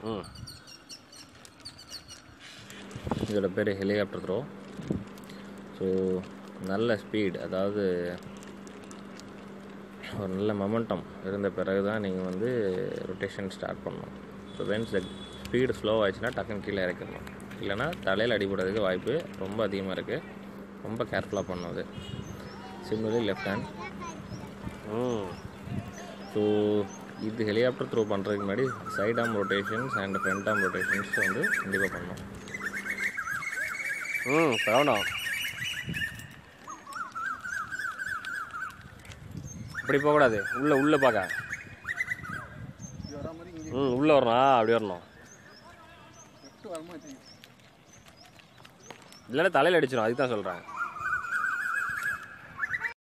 ம் இதோட பேர் ஹெலிகாப்டர் த்ரோ ஸோ நல்ல ஸ்பீட் அதாவது ஒரு நல்ல மொமெண்டம் இருந்த பிறகு தான் நீங்கள் வந்து ரொட்டேஷன் ஸ்டார்ட் பண்ணணும் so whence the speed slow ஆச்சுன்னா டக்குன்னு கீழே இறக்கிடணும் இல்லைன்னா தலையில் அடிபடுறதுக்கு வாய்ப்பு ரொம்ப அதிகமாக இருக்குது ரொம்ப கேர்ஃபுல்லாக பண்ணணும் அது சிம்லி லெஃப்ட் ஹேண்ட் ம் ஸோ இது ஹெலிகாப்டர் த்ரோ பண்ணுறதுக்கு முன்னாடி side arm rotations and front arm rotations வந்து கண்டிப்பாக பண்ணணும் ம் பரவாயில்ல அப்படி போகக்கூடாது உள்ளே உள்ளே பார்க்க இது வரா மாதிரி இங்கே ம் உள்ளே வரணும் ஆ அப்படி வரணும் லெஃப்ட் வரமா தெரியும் இல்லைன்னா தலையில் அடிச்சிடும் அதுக்கு தான் சொல்கிறேன்